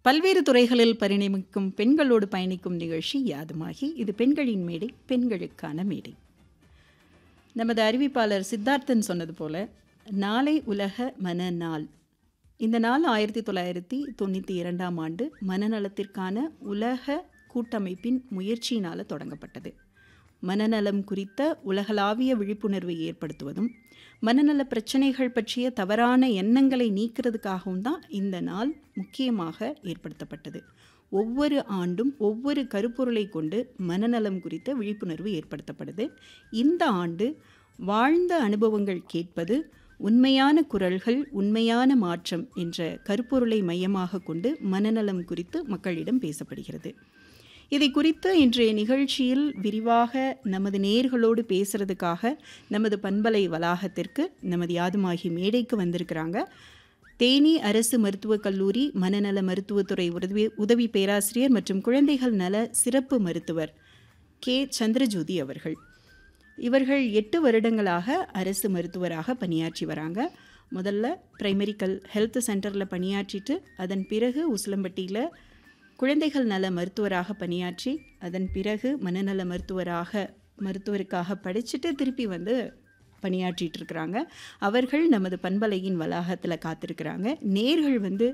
பல்வேறு துறைகளில் பரிணமிக்கும் பெண்களோடு பயணிக்கும் நிகழ்ச்சி யாதுமாகி இது பெண்களின் மேடை பெண்களுக்கான மேடை நமது அறிவிப்பாளர் சித்தார்த்தன் சொன்னது போல நாளை உலக மன நாள் இந்த நாள் ஆயிரத்தி தொள்ளாயிரத்தி தொண்ணூற்றி இரண்டாம் ஆண்டு மனநலத்திற்கான உலக கூட்டமைப்பின் முயற்சியினால் தொடங்கப்பட்டது மனநலம் குறித்த உலகளாவிய விழிப்புணர்வை ஏற்படுத்துவதும் மனநல பிரச்சனைகள் பற்றிய தவறான எண்ணங்களை நீக்கிறதுக்காகவும் தான் இந்த நாள் முக்கியமாக ஏற்படுத்தப்பட்டது ஒவ்வொரு ஆண்டும் ஒவ்வொரு கருப்பொருளை கொண்டு மனநலம் குறித்த விழிப்புணர்வு ஏற்படுத்தப்படுது இந்த ஆண்டு வாழ்ந்த அனுபவங்கள் கேட்பது உண்மையான குரல்கள் உண்மையான மாற்றம் என்ற கருப்பொருளை மையமாக கொண்டு மனநலம் குறித்து மக்களிடம் பேசப்படுகிறது இதை குறித்து இன்றைய நிகழ்ச்சியில் விரிவாக நமது நேர்களோடு பேசுறதுக்காக நமது பண்பலை வளாகத்திற்கு நமது யாதுமாகி மேடைக்கு வந்திருக்கிறாங்க தேனி அரசு மருத்துவக் கல்லூரி மனநல மருத்துவத்துறை உதவி உதவி பேராசிரியர் மற்றும் குழந்தைகள் நல சிறப்பு மருத்துவர் கே சந்திரஜோதி அவர்கள் இவர்கள் எட்டு வருடங்களாக அரசு மருத்துவராக பணியாற்றி வராங்க முதல்ல பிரைமரி கல் ஹெல்த் சென்டரில் பணியாற்றிட்டு அதன் பிறகு உசிலம்பட்டியில் குழந்தைகள் நல மருத்துவராக பணியாற்றி அதன் பிறகு மனநல மருத்துவராக மருத்துவருக்காக படிச்சுட்டு திருப்பி வந்து பணியாற்றிட்டு இருக்கிறாங்க அவர்கள் நமது பண்பலையின் வளாகத்தில் காத்திருக்கிறாங்க நேர்கள் வந்து